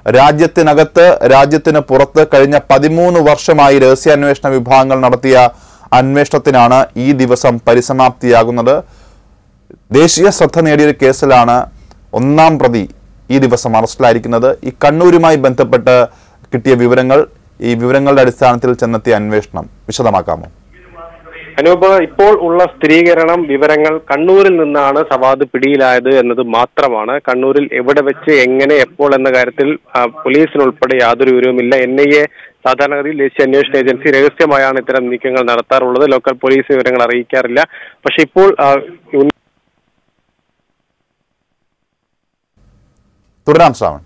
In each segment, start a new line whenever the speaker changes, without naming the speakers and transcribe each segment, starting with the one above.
രാജ്യത്തിനകത്ത് രാജ്യത്തിന് പുറത്ത് കഴിഞ്ഞ പതിമൂന്ന് വർഷമായി രഹസ്യാന്വേഷണ വിഭാഗങ്ങൾ നടത്തിയ അന്വേഷണത്തിനാണ് ഈ ദിവസം പരിസമാപ്തിയാകുന്നത് ദേശീയ ശ്രദ്ധ നേടിയൊരു കേസിലാണ് ഒന്നാം പ്രതി ഈ ദിവസം അറസ്റ്റിലായിരിക്കുന്നത് ഈ കണ്ണൂരുമായി ബന്ധപ്പെട്ട് കിട്ടിയ വിവരങ്ങൾ ഈ വിവരങ്ങളുടെ അടിസ്ഥാനത്തിൽ ചെന്നെത്തിയ അന്വേഷണം വിശദമാക്കാമോ
അനൂപ് ഇപ്പോൾ ഉള്ള സ്ഥിരീകരണം വിവരങ്ങൾ കണ്ണൂരിൽ നിന്നാണ് സവാദ് പിടിയിലായത് എന്നത് മാത്രമാണ് കണ്ണൂരിൽ എവിടെ വെച്ച് എങ്ങനെ എപ്പോൾ എന്ന കാര്യത്തിൽ ആ, പോലീസിനുൾപ്പെടെ യാതൊരു വിവരവുമില്ല എൻ ഐ എ സാധാരണഗതിയിൽ ദേശീയ അന്വേഷണ ഏജൻസി രഹസ്യമായാണ് ഇത്തരം നീക്കങ്ങൾ നടത്താറുള്ളത് ലോക്കൽ പോലീസ് വിവരങ്ങൾ അറിയിക്കാറില്ല പക്ഷെ ഇപ്പോൾ ആ, ഉന്ന-
തുടരാം ശ്രാവൺ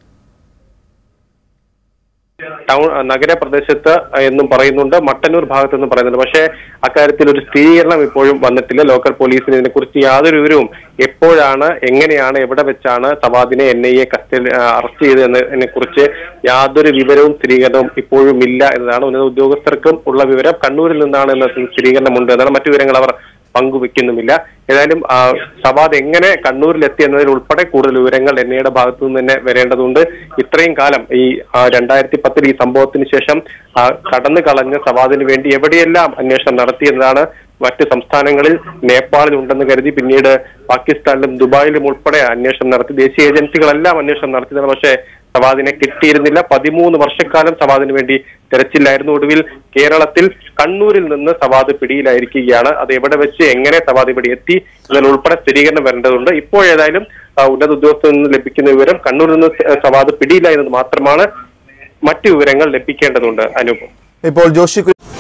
ടൗൺ നഗരപ്രദേശത്ത് എന്നും പറയുന്നുണ്ട് മട്ടന്നൂർ ഭാഗത്ത് നിന്നും പറയുന്നുണ്ട് പക്ഷേ അക്കാര്യത്തിൽ ഒരു സ്ഥിരീകരണം ഇപ്പോഴും വന്നിട്ടില്ല ലോക്കൽ പോലീസിന് ഇതിനെക്കുറിച്ച് യാതൊരു വിവരവും എപ്പോഴാണ് എങ്ങനെയാണ് എവിടെ വെച്ചാണ് സവാദിനെ N I A custody arrest ചെയ്തതിനെ കുറിച്ച് യാതൊരു വിവരവും സ്ഥിരീകരണവും ഇപ്പോഴും ഇല്ല എന്നതാണ് ഉന്നത ഉദ്യോഗസ്ഥർക്കും ഉള്ള വിവരം കണ്ണൂരിൽ നിന്നാണ് എന്ന സ്ഥിരീകരണമുണ്ട് എന്നാണ് മറ്റു വിവരങ്ങൾ അവർ പങ്കുവെക്കുന്നുമില്ല ഏതായാലും ആ, സവാദ് എങ്ങനെ കണ്ണൂരിലെത്തി എന്നതിൽ ഉൾപ്പെടെ കൂടുതൽ വിവരങ്ങൾ എൻ ഐയുടെ ഭാഗത്തു നിന്ന് തന്നെ വരേണ്ടതുണ്ട് ഇത്രയും കാലം ഈ ആ, രണ്ടായിരത്തി പത്തിൽ ഈ സംഭവത്തിന് ശേഷം ആ, കടന്നു കളഞ്ഞ സവാദിന് വേണ്ടി എവിടെയെല്ലാം അന്വേഷണം നടത്തിയെന്നതാണ് മറ്റ് സംസ്ഥാനങ്ങളിൽ നേപ്പാളിൽ ഉണ്ടെന്ന് കരുതി പിന്നീട് പാകിസ്ഥാനിലും ദുബായിലും ഉൾപ്പെടെ അന്വേഷണം നടത്തി ദേശീയ ഏജൻസികളെല്ലാം അന്വേഷണം നടത്തിയതാണ് പക്ഷേ സവാദിനെ കിട്ടിയിരുന്നില്ല പതിമൂന്ന് വർഷക്കാലം സവാദിന് വേണ്ടി തെരച്ചിലായിരുന്നു ഒടുവിൽ കേരളത്തിൽ കണ്ണൂരിൽ നിന്ന് സവാദ് പിടിയിലായിരിക്കുകയാണ് അത് എവിടെ വെച്ച് എങ്ങനെ സവാദ് ഇവിടെ എത്തി എന്നതിൽ ഉൾപ്പെടെ സ്ഥിരീകരണം വരേണ്ടതുണ്ട് ഇപ്പോൾ ഏതായാലും ആ, ഉന്നത ഉദ്യോഗസ്ഥരിൽ നിന്ന് ലഭിക്കുന്ന വിവരം കണ്ണൂരിൽ നിന്ന് സവാദ് പിടിയില്ല എന്നത് മാത്രമാണ് മറ്റു വിവരങ്ങൾ ലഭിക്കേണ്ടതുണ്ട് അനൂപ്
ഇപ്പോൾ ജോഷി കു-